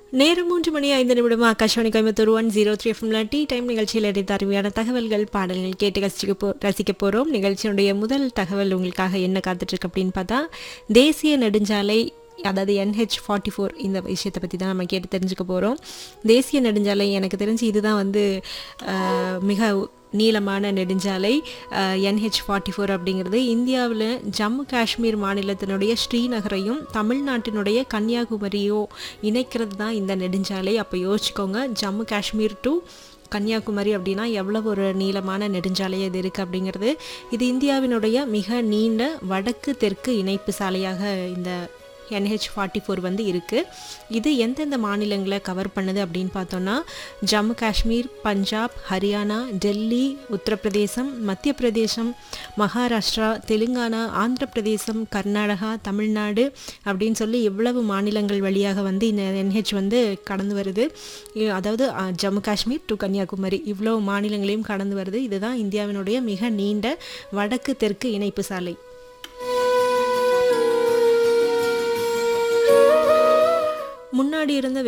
நேரம் மூன்று மணி ஐந்து நிமிடம் Akashvani Coimbatore one zero three எஃப்எம்ல டீ டைம் நிகழ்ச்சியில் அடைத்த அருமையான தகவல்கள் பாடல்கள் கேட்டு ரசிக்க போ ரசிக்க போகிறோம் நிகழ்ச்சியினுடைய முதல் தகவல் உங்களுக்காக என்ன காத்துட்ருக்கு அப்படின்னு பார்த்தா தேசிய நெடுஞ்சாலை அதாவது என்ஹெச் ஃபார்ட்டி ஃபோர் இந்த விஷயத்தை பற்றி தான் நம்ம கேட்டு தெரிஞ்சுக்க போகிறோம் தேசிய நெடுஞ்சாலை எனக்கு தெரிஞ்சு இதுதான் வந்து அஹ், மிக நீளமான நெடுஞ்சாலை என்ஹெச் ஃபார்ட்டி ஃபோர் அப்படிங்கிறது இந்தியாவில் ஜம்மு காஷ்மீர் மாநிலத்தினுடைய ஸ்ரீநகரையும் தமிழ்நாட்டினுடைய கன்னியாகுமரியோ இணைக்கிறது தான் இந்த நெடுஞ்சாலை அப்போ யோசிச்சுக்கோங்க ஜம்மு காஷ்மீர் டு கன்னியாகுமரி அப்படின்னா எவ்வளவு ஒரு நீளமான நெடுஞ்சாலை இது இருக்குது அப்படிங்கிறது இது இந்தியாவினுடைய மிக நீண்ட வடக்கு தெற்கு இணைப்பு சாலையாக இந்த என்ஹெச் ஃபார்ட்டி ஃபோர் வந்து இருக்குது இது எந்தெந்த மாநிலங்களை கவர் பண்ணுது அப்படின்னு பார்த்தோன்னா ஜம்மு காஷ்மீர் பஞ்சாப் ஹரியானா டெல்லி உத்தரப்பிரதேசம் மத்திய பிரதேசம் மகாராஷ்டிரா தெலுங்கானா ஆந்திர பிரதேசம் கர்நாடகா தமிழ்நாடு அப்படின்னு சொல்லி எவ்வளவு மாநிலங்கள் வழியாக வந்து இந்த என்ஹெச் வந்து கடந்து வருது இ- அதாவது அ, ஜம்மு காஷ்மீர் டு கன்னியாகுமரி இவ்வளோ மாநிலங்களையும் கடந்து வருது இதுதான் இந்தியாவினுடைய மிக நீண்ட வடக்கு தெற்கு இணைப்பு சாலை முன்னாடி இருந்த